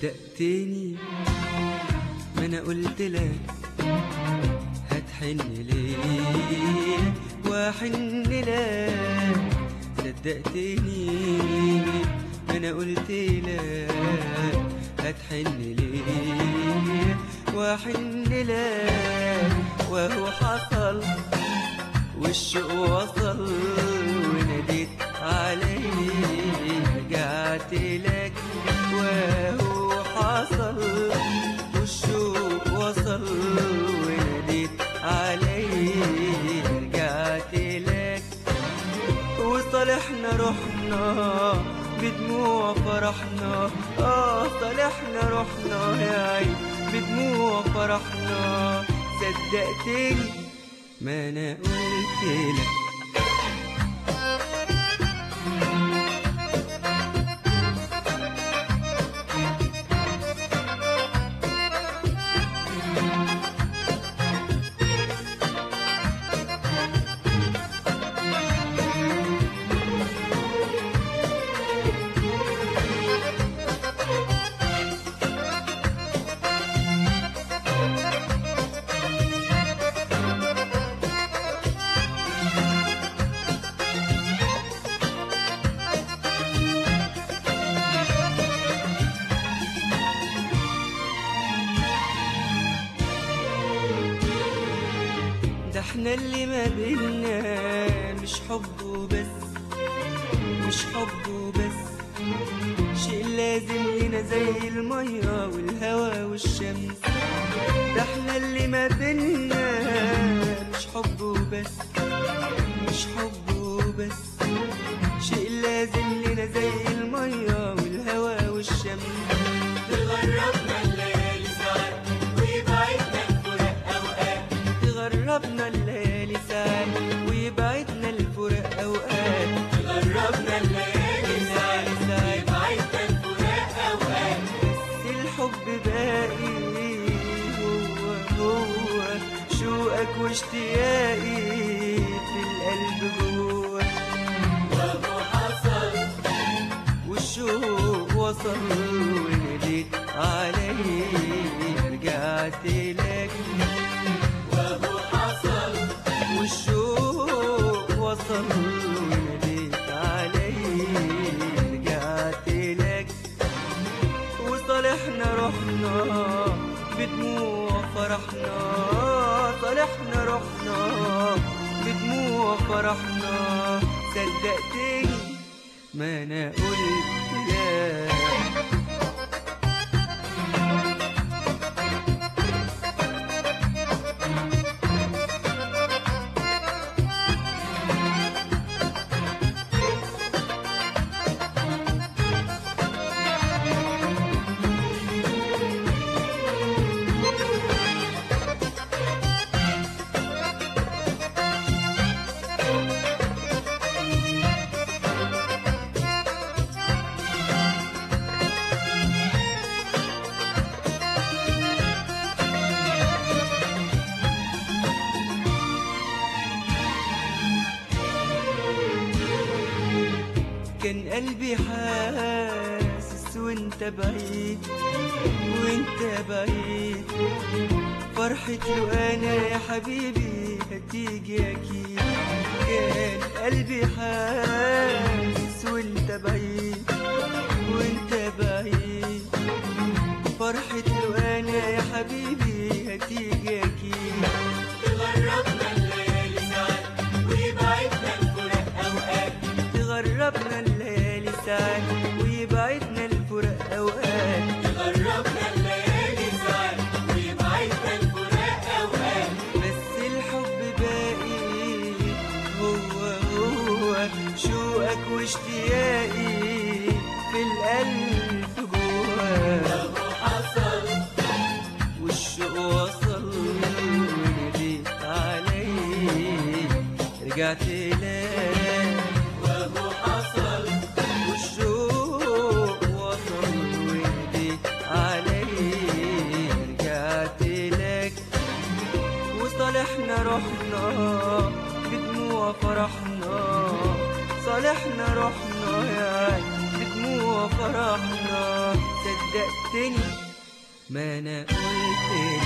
صدقتني ما انا قلت لك هتحن ليه واحن لك صدقتني ما انا قلت لك هتحن ليه واحن لك وهو حصل والشوق وصل وناديت عليه رجعت لك وهو حصل والشوق وصل وناديت عليه رجعت لك وصالحنا رحنا بدموع فرحنا اه صالحنا رحنا يا عين بدموع فرحنا صدقتني ما انا قلت لك ده احنا اللي ما بينا مش حب وبس مش حب وبس شيء لازم لنا زي المية والهوا والشمس ده احنا اللي ما بينا مش حب وبس مش حب وبس شيء لازم لنا زي المية والهوا والشمس تغربنا الليالي ساعات ويبعدنا الفراق اوقات تغربنا الليالي ساعات ويبعدنا الفراق اوقات تغربنا الليالي ساعات ويبعدنا الفراق اوقات بس الحب باقي هو هو شوقك واشتياقي في القلب جوه وابو حصل والشوق وصل وناديت عليه رجعت لك وابو حصل والشوق وصل وناديت عليه رجعت لك وصالحنا رحنا بدموع فرحنا صالحنا رحنا بدموع فرحنا صدقتني ما انا قلت لك كان قلبي حاسس وانت بعيد وانت بعيد فرحة له انا يا حبيبي هتيجي اكيد كان قلبي حاسس وانت بعيد وانت بعيد فرحة له انا يا حبيبي هتيجي اكيد تغربنا الليالي ساعات ويبعدنا الفراق اوقات تغربنا الليالي ساعات ويبعدنا الفراق اوقات تغربنا الليالي ساعات ويبعدنا الفراق اوقات بس الحب باقي هو هو شوقك واشتياقي في القلب جوه وابو حصل والشوق وصل وناديت عليه رجعت لك وابو حصل والشوق وصل وناديت عليه رجعت لك وصالحنا رحنا بدموع فرحنا صالحنا رحنا يا بدموع فرحنا صدقتني ما انا قلت